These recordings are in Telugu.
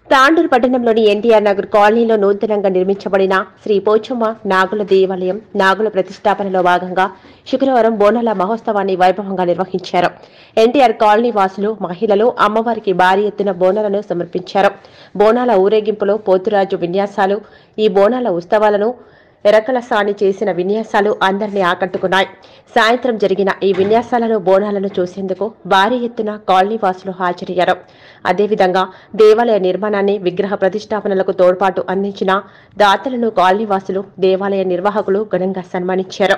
తాండూరు పట్టణంలోని ఎన్టీఆర్ నగర్ కాలనీలో నూతనంగా నిర్మించబడిన శ్రీ పోచమ్మ నాగుల దేవాలయం నాగుల ప్రతిష్టాపనలో భాగంగా శుక్రవారం బోనాల మహోత్సవాన్ని వైభవంగా నిర్వహించారు ఎన్టీఆర్ కాలనీ వాసులు మహిళలు అమ్మవారికి భారీ ఎత్తున బోనాలను సమర్పించారు బోనాల ఊరేగింపులో పోతురాజు విన్యాసాలు ఈ బోనాల ఉత్సవాలను ఎరకల సాని చేసిన విన్యాసాలు అందరినీ ఆకట్టుకున్నాయి సాయంత్రం జరిగిన ఈ విన్యాసాలను బోనాలను చూసేందుకు భారీ ఎత్తున కాలనీ వాసులు హాజరయ్యారు అదేవిధంగా దేవాలయ నిర్మాణాన్ని విగ్రహ ప్రతిష్టాపనలకు తోడ్పాటు అందించిన దాతలను కాలనీ వాసులు దేవాలయ నిర్వాహకులు ఘనంగా సన్మానించారు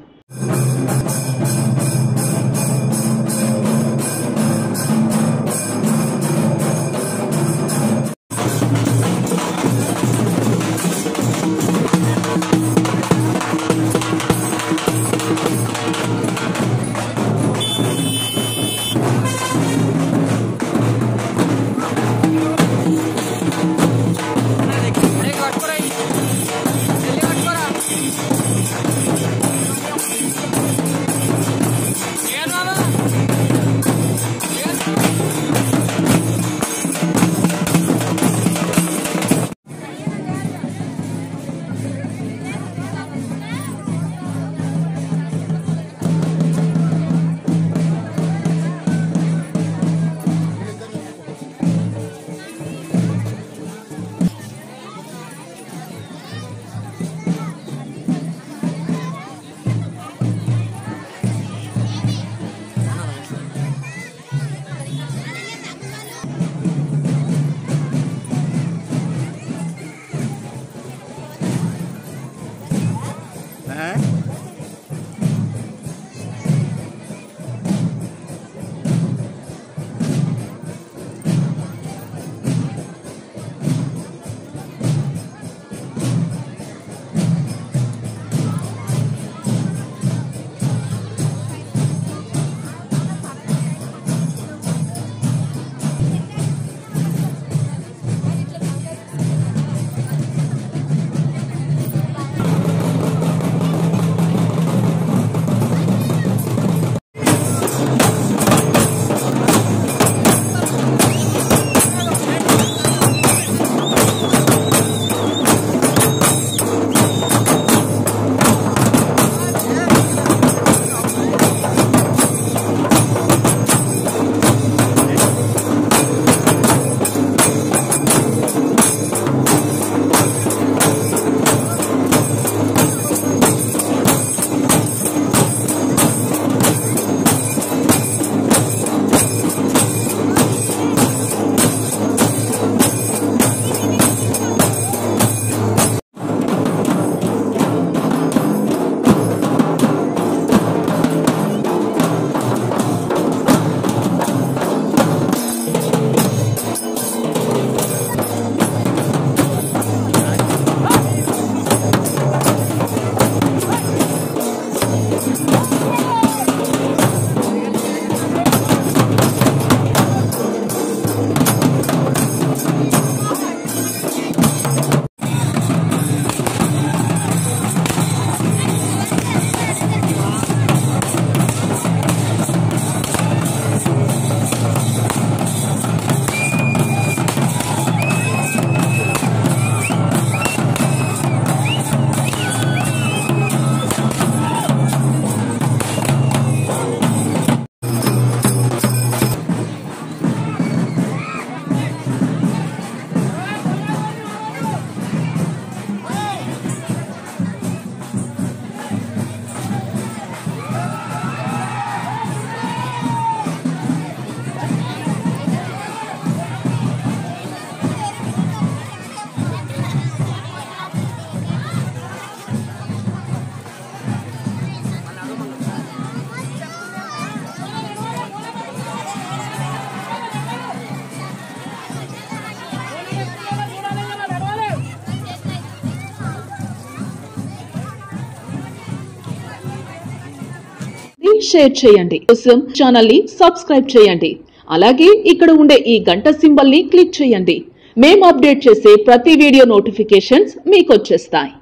ప్లీజ్ షేర్ చేయండి కోసం ఛానల్ ని సబ్స్క్రైబ్ చేయండి అలాగే ఇక్కడ ఉండే ఈ గంట సింబల్ ని క్లిక్ చేయండి మేము అప్డేట్ చేసే ప్రతి వీడియో నోటిఫికేషన్స్ మీకు వచ్చేస్తాయి